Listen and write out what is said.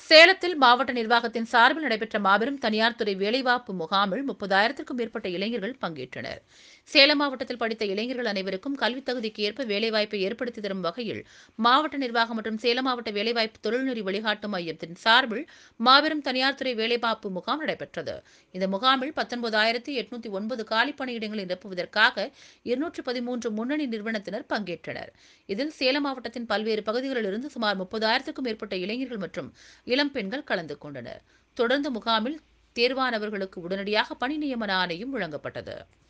சேலத்தில் மாவட்ட நிர்வாகத்தின் சார்பில் நடைபெற்ற மாபெரும் தனியார் துறை வேலைவாய்ப்பு முகாமில் முப்பதாயிரத்திற்கும் மேற்பட்ட இளைஞர்கள் பங்கேற்றனர் சேலம் மாவட்டத்தில் படித்த இளைஞர்கள் அனைவருக்கும் கல்வித் தகுதிக்கு ஏற்ப வேலைவாய்ப்பை ஏற்படுத்தி தரும் வகையில் மாவட்ட நிர்வாகம் மற்றும் சேலம் மாவட்ட வேலைவாய்ப்பு தொழில்நெறி வழிகாட்டு மையத்தின் சார்பில் மாபெரும் தனியார் துறை வேலைவாய்ப்பு முகாம் நடைபெற்றது இந்த முகாமில் பத்தொன்பதாயிரத்தி எட்நூத்தி ஒன்பது காலி பணியிடங்களை நிரப்புவதற்காக இருநூற்று பதிமூன்று முன்னணி நிறுவனத்தினர் பங்கேற்றனர் இதில் சேலம் மாவட்டத்தின் பல்வேறு பகுதிகளிலிருந்து சுமார் முப்பதாயிரத்துக்கும் மேற்பட்ட இளைஞர்கள் மற்றும் இளம் பெண்கள் கலந்து கொண்டனர் தொடர்ந்து முகாமில் தேர்வானவர்களுக்கு உடனடியாக பணி நியமன ஆணையும் வழங்கப்பட்டது